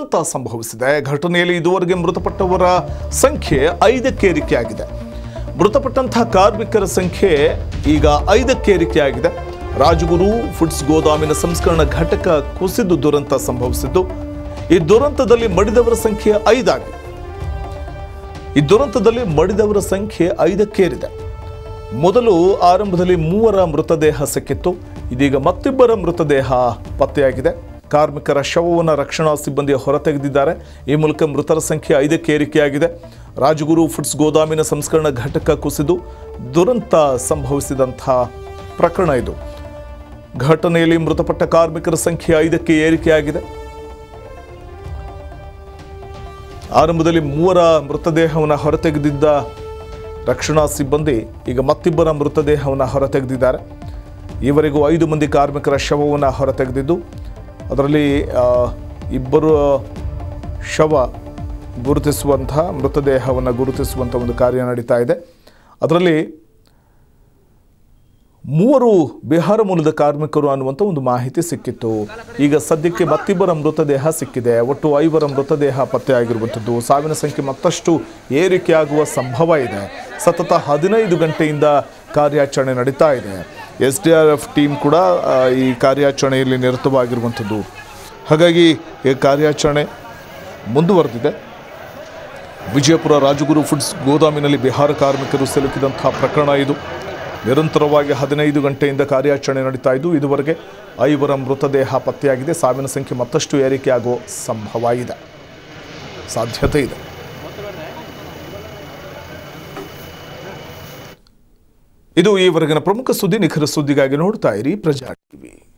ದುರಂತ ಸಂಭವಿಸಿದೆ ಘಟನೆಯಲ್ಲಿ ಇದುವರೆಗೆ ಮೃತಪಟ್ಟವರ ಸಂಖ್ಯೆ ಐದಕ್ಕೆ ಏರಿಕೆಯಾಗಿದೆ ಮೃತಪಟ್ಟಂತಹ ಕಾರ್ಮಿಕರ ಸಂಖ್ಯೆ ಈಗ ಐದಕ್ಕೆ ಏರಿಕೆಯಾಗಿದೆ ರಾಜಗುರು ಫುಡ್ಸ್ ಗೋದಾಮಿನ ಸಂಸ್ಕರಣ ಘಟಕ ಕುಸಿದು ದುರಂತ ಸಂಭವಿಸಿದ್ದು ಈ ದುರಂತದಲ್ಲಿ ಮಡಿದವರ ಸಂಖ್ಯೆ ಐದಾಗಿದೆ ಈ ದುರಂತದಲ್ಲಿ ಮಡಿದವರ ಸಂಖ್ಯೆ ಐದಕ್ಕೇರಿದೆ ಮೊದಲು ಆರಂಭದಲ್ಲಿ ಮೂವರ ಮೃತದೇಹ ಸಿಕ್ಕಿತ್ತು ಇದೀಗ ಮತ್ತಿಬ್ಬರ ಮೃತದೇಹ ಪತ್ತೆಯಾಗಿದೆ ಕಾರ್ಮಿಕರ ಶವವನ್ನು ರಕ್ಷಣಾ ಸಿಬ್ಬಂದಿ ಹೊರತೆಗೆದಿದ್ದಾರೆ ಈ ಮೂಲಕ ಮೃತರ ಸಂಖ್ಯೆ ಐದಕ್ಕೆ ಏರಿಕೆಯಾಗಿದೆ ರಾಜಗುರು ಫುಡ್ಸ್ ಗೋದಾಮಿನ ಸಂಸ್ಕರಣ ಘಟಕ ಕುಸಿದು ದುರಂತ ಸಂಭವಿಸಿದಂಥ ಪ್ರಕರಣ ಇದು ಘಟನೆಯಲ್ಲಿ ಮೃತಪಟ್ಟ ಕಾರ್ಮಿಕರ ಸಂಖ್ಯೆ ಐದಕ್ಕೆ ಏರಿಕೆಯಾಗಿದೆ ಆರಂಭದಲ್ಲಿ ಮೂವರ ಮೃತದೇಹವನ್ನು ಹೊರತೆಗೆದಿದ್ದ ರಕ್ಷಣಾ ಸಿಬ್ಬಂದಿ ಈಗ ಮತ್ತಿಬ್ಬರ ಮೃತದೇಹವನ್ನು ಹೊರತೆಗೆದಿದ್ದಾರೆ ಈವರೆಗೂ ಐದು ಮಂದಿ ಕಾರ್ಮಿಕರ ಶವವನ್ನು ಹೊರತೆಗೆದಿದ್ದು ಅದರಲ್ಲಿ ಆ, ಇಬ್ಬರು ಶವ ಗುರುತಿಸುವಂತಹ ಮೃತದೇಹವನ್ನು ಗುರುತಿಸುವಂಥ ಒಂದು ಕಾರ್ಯ ನಡೀತಾ ಇದೆ ಅದರಲ್ಲಿ ಮೂವರು ಬಿಹಾರ ಮೂಲದ ಕಾರ್ಮಿಕರು ಅನ್ನುವಂಥ ಒಂದು ಮಾಹಿತಿ ಸಿಕ್ಕಿತ್ತು ಈಗ ಸದ್ಯಕ್ಕೆ ಮತ್ತಿಬ್ಬರ ಮೃತದೇಹ ಸಿಕ್ಕಿದೆ ಒಟ್ಟು ಐವರ ಮೃತದೇಹ ಪತ್ತೆಯಾಗಿರುವಂಥದ್ದು ಸಾವಿನ ಸಂಖ್ಯೆ ಮತ್ತಷ್ಟು ಏರಿಕೆಯಾಗುವ ಸಂಭವ ಇದೆ ಸತತ ಹದಿನೈದು ಗಂಟೆಯಿಂದ ಕಾರ್ಯಾಚರಣೆ ನಡೀತಾ ಇದೆ S D R F team ಕೂಡ ಆ, ಈ ಕಾರ್ಯಾಚರಣೆಯಲ್ಲಿ ನಿರತವಾಗಿರುವಂಥದ್ದು ಹಾಗಾಗಿ ಈ ಕಾರ್ಯಾಚರಣೆ ಮುಂದುವರೆದಿದೆ ವಿಜಯಪುರ ರಾಜಗುರು ಫುಡ್ಸ್ ಗೋದಾಮಿನಲ್ಲಿ ಬಿಹಾರ ಕಾರ್ಮಿಕರು ಸಿಲುಕಿದಂತಹ ಪ್ರಕರಣ ಇದು ನಿರಂತರವಾಗಿ ಹದಿನೈದು ಗಂಟೆಯಿಂದ ಕಾರ್ಯಾಚರಣೆ ನಡೀತಾ ಇದ್ದು ಇದುವರೆಗೆ ಐವರ ಮೃತದೇಹ ಪತ್ತೆಯಾಗಿದೆ ಸಾವಿನ ಸಂಖ್ಯೆ ಮತ್ತಷ್ಟು ಏರಿಕೆಯಾಗುವ ಸಂಭವ ಇದೆ ಸಾಧ್ಯತೆ ಇದೆ ಇದು ಈವರೆಗಿನ ಪ್ರಮುಖ ಸುದ್ದಿ ನಿಖರ ಸುದ್ದಿಗಾಗಿ ನೋಡ್ತಾ ಇರಿ ಪ್ರಜಾ ಟಿವಿ